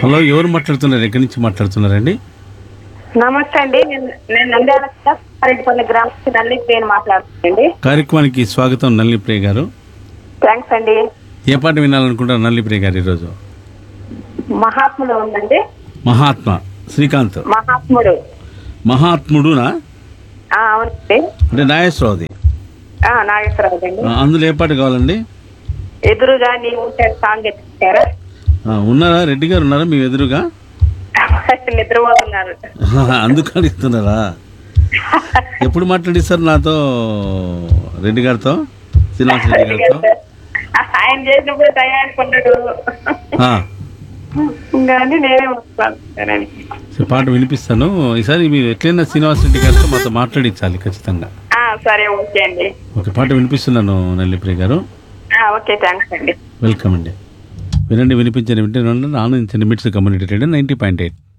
hello ఎవరు మాట్లాడుతున్నారు ఎక్కడి నుంచి మాట్లాడుతున్నారండి నమస్తే అండి నేను నేను నంద్యాల రెడ్డిపల్లి గ్రామం నల్లి నేను మాట్లాడుతున్నానండి కార్యక్రమానికి స్వాగతం నల్లిప్రియ గారు థ్యాంక్స్ అండి ఏ పాట వినాలనుకుంటారు నల్లిప్రియ గారు ఈరోజు మహాత్ముడు ఉందండి మహాత్మ శ్రీకాంత్ మహాత్ముడు మహాత్ముడునా ఆ, అవునండి అంటే నాగేశ్వరరావుది ఆ, నాగేశ్వరరావు అండి ఆ, అందులో ఏ పాట కావాలండి ఎదురుగా నీ ఉంటే సాంగ్ ఎత్తారా ఆ, ఉన్నారా రెడ్డి గారు ఉన్నారా మీ ఎదురుగా నిద్రపోతున్నారు అందుకు అడుగుతున్నారా ఎప్పుడు మాట్లాడిస్తారు నాతో రెడ్డి గారితో శ్రీనివాస రెడ్డి గారితో ఆయన చేసినప్పుడు తయారుకున్నాడు ఆ, కానీ నేనే వస్తాను సరే, పాట వినిపిస్తాను ఈసారి మీరు ఎట్లయినా శ్రీనివాస రెడ్డి గారితో మాతో మాట్లాడించాలి ఖచ్చితంగా ఆ, సరే ఓకే అండి ఒక పాట వినిపిస్తున్నాను నల్లిప్రియ గారు ఆ, ఓకే థ్యాంక్స్ అండి వెల్కమ్ అండి వినండి వినిపించండి వింటే ఆనందించండి MITS community radio ninety point eight